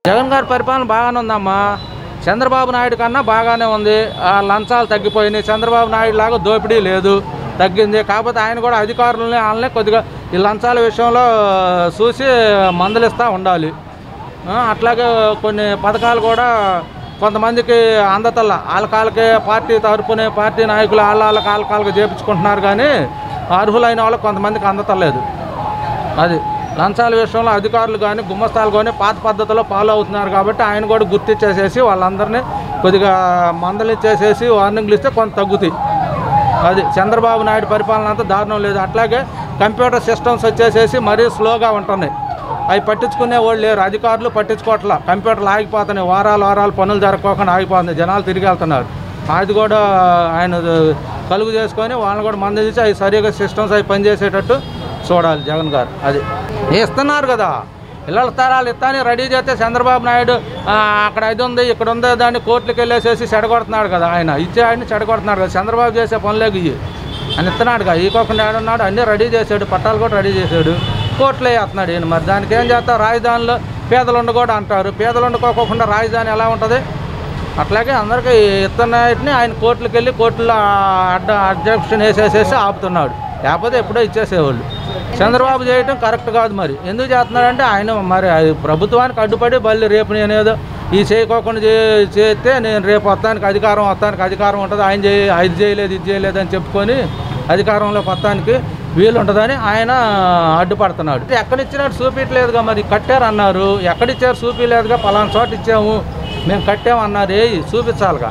జగన్ గారి పరిపాలన బాగానే ఉందమ్మా చంద్రబాబు నాయుడు కన్నా బాగానే ఉంది ఆ లంచాలు తగ్గిపోయినాయి చంద్రబాబు నాయుడు లాగా దోపిడీ లేదు తగ్గింది కాకపోతే ఆయన కూడా అధికారులని వాళ్ళని కొద్దిగా ఈ లంచాల విషయంలో చూసి మందలిస్తూ ఉండాలి ఆ, అట్లాగే కొన్ని పథకాలు కూడా కొంతమందికి అందతల్ల వాళ్ళ కాళ్ళకే పార్టీ తరపునే పార్టీ నాయకులు వాళ్ళ వాళ్ళ కాళ్ళ కాళ్ళకి చేపించుకుంటున్నారు కానీ అర్హులైన వాళ్ళకి కొంతమందికి అందతలేదు అది లంచాల విషయంలో అధికారులు కానీ గుమ్మస్తాలు కానీ పాత పద్ధతిలో ఫాలో అవుతున్నారు కాబట్టి ఆయన కూడా గుర్తించేసేసి వాళ్ళందరినీ కొద్దిగా మందలిచ్చేసేసి వార్నింగ్లు ఇస్తే కొంత తగ్గుతాయి అది చంద్రబాబు నాయుడు పరిపాలన అంతా దారుణం లేదు అట్లాగే కంప్యూటర్ సిస్టమ్స్ వచ్చేసేసి మరీ స్లోగా ఉంటున్నాయి అవి పట్టించుకునే వాళ్ళు లేరు అధికారులు పట్టించుకోవట్లా కంప్యూటర్లు ఆగిపోతున్నాయి వారాలు వారాలు పనులు జరగకోకుండా ఆగిపోతుంది జనాలు తిరిగి వెళ్తున్నారు అది కూడా ఆయన కలుగు చేసుకొని వాళ్ళని కూడా మందలించి అవి సరిగా సిస్టమ్స్ అవి పనిచేసేటట్టు చూడాలి జగన్ గారు అది ఇస్తున్నారు కదా ఇళ్ళ స్థలాలు ఇస్తాని రెడీ చేస్తే చంద్రబాబు నాయుడు ఆ, అక్కడ ఇది ఉంది ఇక్కడ ఉంది దాన్ని కోర్టులకు వెళ్ళేసేసి చెడగొడుతున్నాడు కదా ఆయన ఇచ్చే ఆయన్ని చెడగొడుతున్నాడు కదా చంద్రబాబు చేసే పనులేకి ఇవి అని ఇస్తున్నాడు కదా ఈకోకుండా ఏడున్నాడు అన్నీ రెడీ చేశాడు పట్టాలు కూడా రెడీ చేశాడు కోర్టులో వేస్తున్నాడు ఈయన మరి దానికి ఏం చేస్తారు రాజధానిలో పేదలు ఉండకూడదు అంటారు పేదలు ఉండకోకుండా రాజధాని ఎలా ఉంటుంది అట్లాగే అందరికీ ఇస్తున్నాయిని ఆయన కోర్టులకు వెళ్ళి కోర్టులో అడ్డ అబ్జెక్షన్ వేసేసేసి ఆపుతున్నాడు లేకపోతే ఎప్పుడో ఇచ్చేసేవాళ్ళు చంద్రబాబు చేయటం కరెక్ట్ కాదు మరి ఎందుకు చేస్తున్నాడంటే ఆయన మరి అది ప్రభుత్వానికి అడ్డుపడి మళ్ళీ రేపు నేనేదో ఈ చేయకోకుండా చే- చేస్తే నేను రేపు వస్తానికి అధికారం వస్తానికి అధికారం ఉంటుంది ఆయన చేయ అది చేయలేదు ఇది చేయలేదు అని చెప్పుకొని అధికారంలోకి వస్తానికి వీలు ఉంటుందని ఆయన అడ్డుపడుతున్నాడు ఎక్కడిచ్చినట్టు చూపించలేదుగా మరి కట్టారు అన్నారు ఎక్కడిచ్చారు చూపించలేదుగా పలానా చోట ఇచ్చాము మేము కట్టామన్నారు ఏ చూపించాలిగా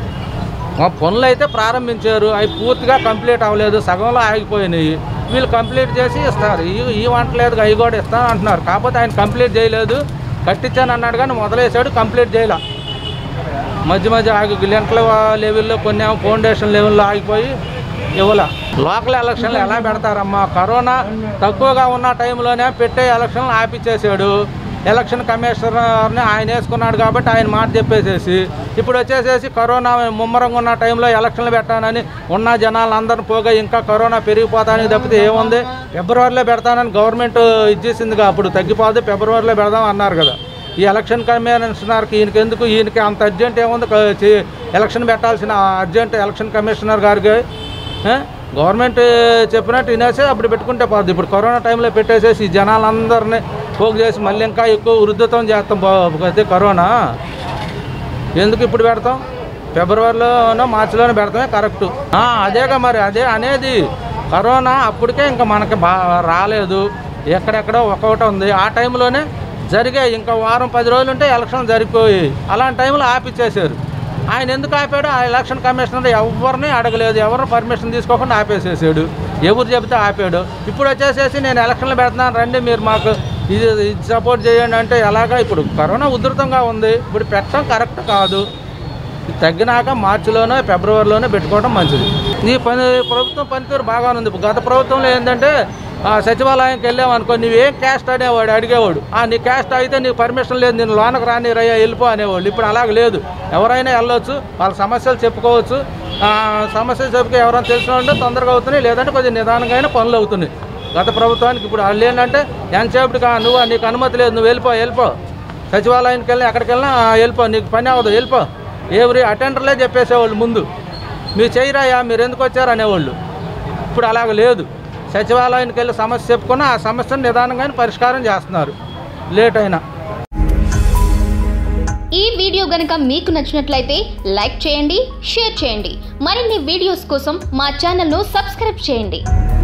మా పనులు అయితే ప్రారంభించారు అవి పూర్తిగా కంప్లీట్ అవ్వలేదు సగంలో ఆగిపోయినాయి వీళ్ళు కంప్లీట్ చేసి ఇస్తారు ఈ ఈ వంటలేదు అవి కూడా ఇస్తాను అంటున్నారు కాకపోతే ఆయన కంప్లీట్ చేయలేదు కట్టించాను అన్నాడు కానీ మొదలేసాడు కంప్లీట్ చేయలే మధ్య మధ్య ఆగి లెంట్ల లెవెల్లో కొన్ని ఏమో ఫౌండేషన్ లెవెల్లో ఆగిపోయి ఇవ్వాల లోకల్ ఎలక్షన్లు ఎలా పెడతారమ్మా కరోనా తక్కువగా ఉన్న టైంలోనే పెట్టే ఎలక్షన్లు ఆపిచ్చేసాడు ఎలక్షన్ కమిషనర్ని ఆయన వేసుకున్నాడు కాబట్టి ఆయన మాట చెప్పేసేసి ఇప్పుడు వచ్చేసేసి కరోనా ముమ్మరంగా ఉన్న టైంలో ఎలక్షన్లు పెట్టానని ఉన్న జనాలు అందరిని పోగా ఇంకా కరోనా పెరిగిపోతానికి తప్పితే ఏముంది ఫిబ్రవరిలో పెడతానని గవర్నమెంట్ ఇచ్చేసిందిగా అప్పుడు తగ్గిపోతే ఫిబ్రవరిలో పెడదాం అన్నారు కదా ఈ ఎలక్షన్ కమిషనర్కి ఈయనకి ఎందుకు ఈయనకి అంత అర్జెంట్ ఏముంది క- చే- ఎలక్షన్ పెట్టాల్సిన అర్జెంట్ ఎలక్షన్ కమిషనర్ గారికి ఆ? గవర్నమెంట్ చెప్పినట్టు వినేసి అప్పుడు పెట్టుకుంటే పోద్ది ఇప్పుడు కరోనా టైంలో పెట్టేసేసి ఈ జనాలందరినీ పోగు చేసి మళ్ళీ ఇంకా ఎక్కువ వృద్ధతం చేస్తాం బా- అయితే కరోనా ఎందుకు ఇప్పుడు పెడతాం ఫిబ్రవరిలోనో మార్చిలోనో పెడతామే కరెక్ట్ అదేగా మరి అదే అనేది కరోనా అప్పటికే ఇంకా మనకి బా రాలేదు ఎక్కడెక్కడో ఒక్కొక్కటి ఉంది ఆ టైంలోనే జరిగాయి ఇంకా వారం పది రోజులు ఉంటే ఎలక్షన్ జరిగిపోయి అలాంటి టైంలో ఆపిచ్చేసారు ఆయన ఎందుకు ఆపాడు ఆ ఎలక్షన్ కమిషనర్ ఎవరిని అడగలేదు ఎవరు పర్మిషన్ తీసుకోకుండా ఆపేసేసాడు ఎవరు చెబితే ఆపాడు ఇప్పుడు వచ్చేసేసి నేను ఎలక్షన్లు పెడుతున్నాను రండి మీరు మాకు ఇది ఇది సపోర్ట్ చేయండి అంటే ఎలాగా ఇప్పుడు కరోనా ఉధృతంగా ఉంది ఇప్పుడు పెట్టడం కరెక్ట్ కాదు ఇది తగ్గినాక మార్చిలోనో ఫిబ్రవరిలోనో పెట్టుకోవడం మంచిది ఈ పని ప్రభుత్వం పనితీరు బాగానే ఉంది గత ప్రభుత్వంలో ఏంటంటే ఆ, సచివాలయంకి వెళ్ళామనుకో నువ్వేం క్యాస్ట్ అనేవాడు అడిగేవాడు ఆ నీ క్యాస్ట్ అయితే నీకు పర్మిషన్ లేదు నేను లోనకు రాని రయ్యా వెళ్ళిపో అనేవాళ్ళు ఇప్పుడు అలాగ లేదు ఎవరైనా వెళ్ళొచ్చు వాళ్ళ సమస్యలు చెప్పుకోవచ్చు ఆ, సమస్యలు చెప్పుకో ఎవరైనా తెలిసిన ఉంటే తొందరగా అవుతున్నాయి లేదంటే కొంచెం నిదానంగా అయినా పనులు అవుతున్నాయి గత ప్రభుత్వానికి ఇప్పుడు వాళ్ళు ఏంటంటే ఎంతసేపటికి "ఆ, నువ్వు నీకు అనుమతి లేదు నువ్వు వెళ్ళిపో వెళ్ళిపో సచివాలయానికి వెళ్ళి ఎక్కడికి వెళ్ళినా "ఆ, వెళ్ళిపో నీకు పని అవ్వదు వెళ్ళిపో ఎవరి అటెండర్లే చెప్పేసేవాళ్ళు ముందు మీరు చేయరాయా మీరు ఎందుకు వచ్చారు అనేవాళ్ళు ఇప్పుడు అలాగ లేదు సచివాలయానికి వెళ్ళి సమస్య చెప్పుకుని ఆ సమస్యను నిదానంగానే పరిష్కారం చేస్తున్నారు లేట్ అయినా ఈ వీడియో గనుక మీకు నచ్చినట్లయితే లైక్ చేయండి షేర్ చేయండి మరిన్ని వీడియోస్ కోసం మా ఛానల్ను సబ్స్క్రైబ్ చేయండి